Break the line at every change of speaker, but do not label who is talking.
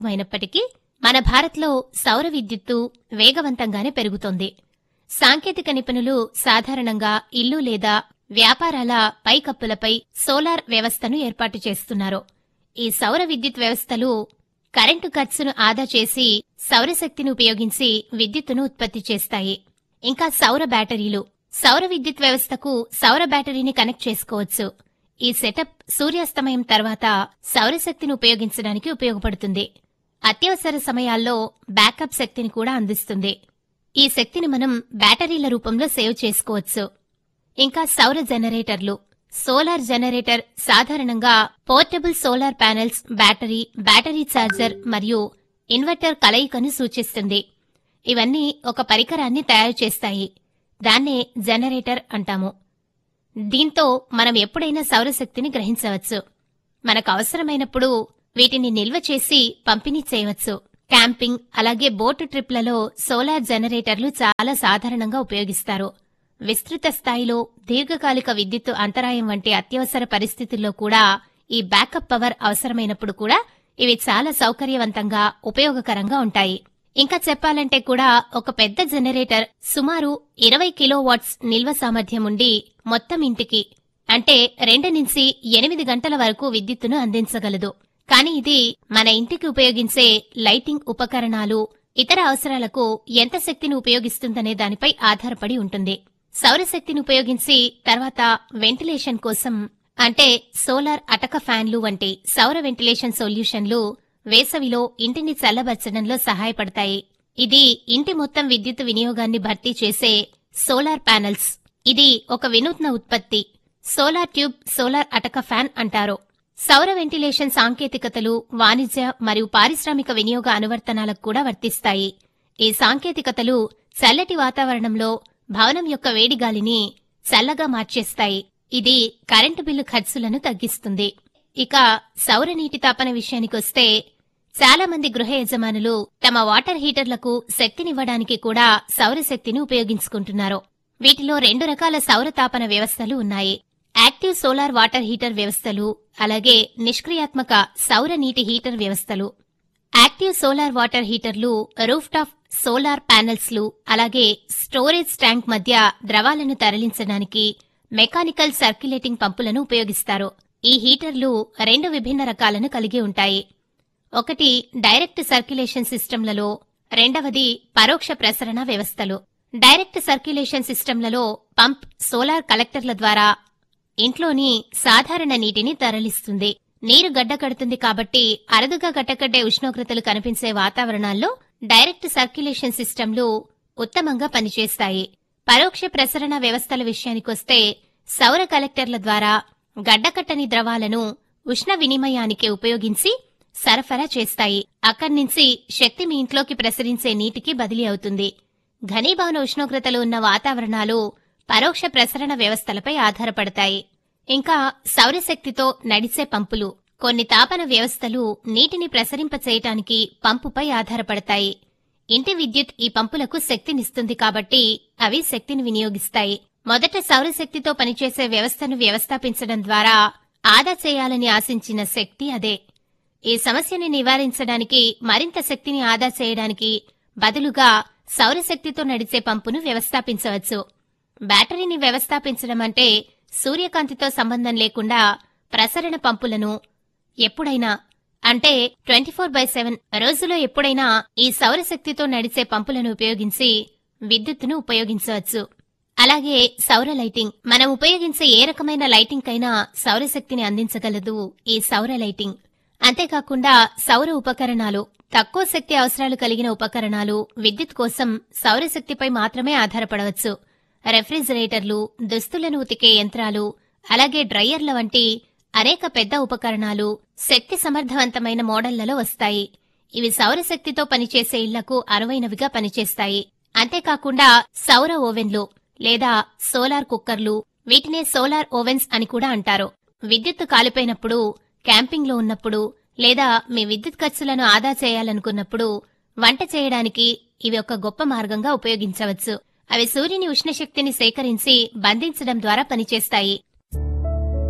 అయినప్పటికీ మన భారత్లో సౌర విద్యుత్తు వేగవంతంగానే పెరుగుతోంది సాంకేతిక నిపుణులు సాధారణంగా ఇల్లు లేదా వ్యాపారాల పైకప్పులపై సోలార్ వ్యవస్థను ఏర్పాటు చేస్తున్నారు ఈ సౌర విద్యుత్ వ్యవస్థలు కరెంటు ఖర్చును ఆదా చేసి సౌరశక్తిని ఉపయోగించి విద్యుత్తును ఉత్పత్తి చేస్తాయి ఇంకా సౌర బ్యాటరీలు సౌర విద్యుత్ వ్యవస్థకు సౌర బ్యాటరీని కనెక్ట్ చేసుకోవచ్చు ఈ సెటప్ సూర్యాస్తమయం తర్వాత సౌరశక్తిని ఉపయోగించడానికి ఉపయోగపడుతుంది అత్యవసర సమయాల్లో బ్యాకప్ శక్తిని కూడా అందిస్తుంది ఈ శక్తిని మనం బ్యాటరీల రూపంలో సేవ్ చేసుకోవచ్చు ఇంకా సౌర జనరేటర్లు సోలార్ జనరేటర్ సాధారణంగా portable solar panels battery battery charger మరియు ఇన్వర్టర్ కలయికను సూచిస్తుంది ఇవన్నీ ఒక పరికరాన్ని తయారు చేస్తాయి దాన్నే జనరేటర్ అంటాము దీంతో మనం ఎప్పుడైనా సౌరశక్తిని గ్రహించవచ్చు మనకు అవసరమైనప్పుడు వీటిని నిల్వ చేసి పంపిణీ చేయవచ్చు క్యాంపింగ్ అలాగే బోటు ట్రిప్లలో సోలార్ జనరేటర్లు చాలా సాధారణంగా ఉపయోగిస్తారు విస్తృత స్థాయిలో దీర్ఘకాలిక విద్యుత్తు అంతరాయం వంటి అత్యవసర పరిస్థితుల్లో కూడా ఈ బ్యాకప్ పవర్ అవసరమైనప్పుడు కూడా ఇవి చాలా సౌకర్యవంతంగా ఉపయోగకరంగా ఉంటాయి ఇంకా చెప్పాలంటే కూడా ఒక పెద్ద జనరేటర్ సుమారు ఇరవై కిలోవాట్స్ నిల్వ సామర్థ్యం ఉండి మొత్తం ఇంటికి అంటే రెండు నుంచి ఎనిమిది గంటల వరకు విద్యుత్తును అందించగలదు కానీ ఇది మన ఇంటికి ఉపయోగించే లైటింగ్ ఉపకరణాలు ఇతర అవసరాలకు ఎంత శక్తిని ఉపయోగిస్తుందనే దానిపై ఆధారపడి ఉంటుంది సౌరశక్తిని ఉపయోగించి తర్వాత వెంటిలేషన్ కోసం అంటే సోలార్ అటక ఫ్యాన్లు వంటి సౌర వెంటిలేషన్ సొల్యూషన్లు వేసవిలో ఇంటిని చల్లబరచడంలో సహాయపడతాయి ఇది ఇంటి మొత్తం విద్యుత్ వినియోగాన్ని భర్తీ చేసే సోలార్ ప్యానెల్స్ ఇది ఒక వినూత్న ఉత్పత్తి సోలార్ ట్యూబ్ సోలార్ అటక ఫ్యాన్ అంటారు సౌర వెంటిలేషన్ సాంకేతికతలు వాణిజ్య మరియు పారిశ్రామిక వినియోగ అనువర్తనాలకు కూడా వర్తిస్తాయి ఈ సాంకేతికతలు చల్లటి వాతావరణంలో భవనం యొక్క వేడి గాలిని చల్లగా మార్చేస్తాయి ఇది కరెంటు బిల్లు ఖర్చులను తగ్గిస్తుంది ఇక సౌర నీటి తాపన విషయానికొస్తే చాలా మంది గృహ యజమానులు తమ వాటర్ హీటర్లకు శక్తినివ్వడానికి కూడా సౌరశక్తిని ఉపయోగించుకుంటున్నారు వీటిలో రెండు రకాల సౌర తాపన వ్యవస్థలు ఉన్నాయి యాక్టివ్ సోలార్ వాటర్ హీటర్ వ్యవస్థలు అలాగే నిష్క్రియాత్మక సౌర నీటి హీటర్ వ్యవస్థలు యాక్టివ్ సోలార్ వాటర్ హీటర్లు రూఫ్ టాప్ సోలార్ ప్యానెల్స్లు అలాగే స్టోరేజ్ ట్యాంక్ మధ్య ద్రవాలను తరలించడానికి మెకానికల్ సర్క్యులేటింగ్ పంపులను ఉపయోగిస్తారు ఈ హీటర్లు రెండు విభిన్న రకాలను కలిగి ఉంటాయి ఒకటి డైరెక్ట్ సర్క్యులేషన్ సిస్టంలలో రెండవది పరోక్ష ప్రసరణ వ్యవస్థలు డైరెక్ట్ సర్క్యులేషన్ సిస్టంలలో పంప్ సోలార్ కలెక్టర్ల ద్వారా ఇంట్లోని సాధారణ నీటిని తరలిస్తుంది నీరు గడ్డకడుతుంది కాబట్టి అరుదుగా గడ్డకట్టే ఉష్ణోగ్రతలు కనిపించే వాతావరణాల్లో డైరెక్ట్ సర్క్యులేషన్ సిస్టంలు ఉత్తమంగా పనిచేస్తాయి పరోక్ష ప్రసరణ వ్యవస్థల విషయానికొస్తే సౌర కలెక్టర్ల ద్వారా గడ్డకట్టని ద్రవాలను ఉష్ణ వినిమయానికి ఉపయోగించి సరఫరా చేస్తాయి అక్కడి నుంచి శక్తి మీ ఇంట్లోకి ప్రసరించే నీటికి బదిలీ అవుతుంది ఘనీభవన ఉష్ణోగ్రతలు ఉన్న వాతావరణాలు పరోక్ష ప్రసరణ వ్యవస్థలపై ఆధారపడతాయి ఇంకా సౌరశక్తితో నడిచే పంపులు కొన్ని తాపన వ్యవస్థలు నీటిని ప్రసరింపచేయటానికి పంపుపై ఆధారపడతాయి ఇంటి విద్యుత్ ఈ పంపులకు శక్తినిస్తుంది కాబట్టి అవి శక్తిని వినియోగిస్తాయి మొదట సౌరశక్తితో పనిచేసే వ్యవస్థను వ్యవస్థాపించడం ద్వారా ఆదా చేయాలని ఆశించిన శక్తి అదే ఈ సమస్యని నివారించడానికి మరింత శక్తిని ఆదా చేయడానికి బదులుగా సౌరశక్తితో నడిచే పంపును వ్యవస్థాపించవచ్చు బ్యాటరీని వ్యవస్థాపించడం అంటే సూర్యకాంతితో సంబంధం లేకుండా ప్రసరణ పంపులను ఎప్పుడైనా అంటే ట్వంటీ ఫోర్ బై సెవెన్ రోజులో ఎప్పుడైనా ఈ సౌరశక్తితో నడిచే పంపులను ఉపయోగించి విద్యుత్తును ఉపయోగించవచ్చు అలాగే సౌర లైటింగ్ మనం ఉపయోగించే ఏ రకమైన లైటింగ్ కైనా సౌరశక్తిని అందించగలదు ఈ సౌర లైటింగ్ అంతేకాకుండా సౌర ఉపకరణాలు తక్కువ శక్తి అవసరాలు కలిగిన ఉపకరణాలు విద్యుత్ కోసం సౌరశక్తిపై మాత్రమే ఆధారపడవచ్చు రెఫ్రిజిరేటర్లు దుస్తులను ఉతికే యంత్రాలు అలాగే డ్రయ్యర్ల వంటి అనేక పెద్ద ఉపకరణాలు శక్తి సమర్థవంతమైన మోడళ్లలో వస్తాయి ఇవి సౌరశక్తితో పనిచేసే ఇళ్లకు అనువైనవిగా పనిచేస్తాయి అంతేకాకుండా సౌర ఓవెన్లు లేదా సోలార్ కుక్కర్లు వీటినే సోలార్ ఓవెన్స్ అని కూడా అంటారు విద్యుత్తు కాలిపోయినప్పుడు క్యాంపింగ్లో ఉన్నప్పుడు లేదా మీ విద్యుత్ ఖర్చులను ఆదా చేయాలనుకున్నప్పుడు వంట చేయడానికి ఇవి ఒక గొప్ప మార్గంగా ఉపయోగించవచ్చు అవి సూర్యుని ఉష్ణశక్తిని సేకరించి బంధించడం ద్వారా పనిచేస్తాయి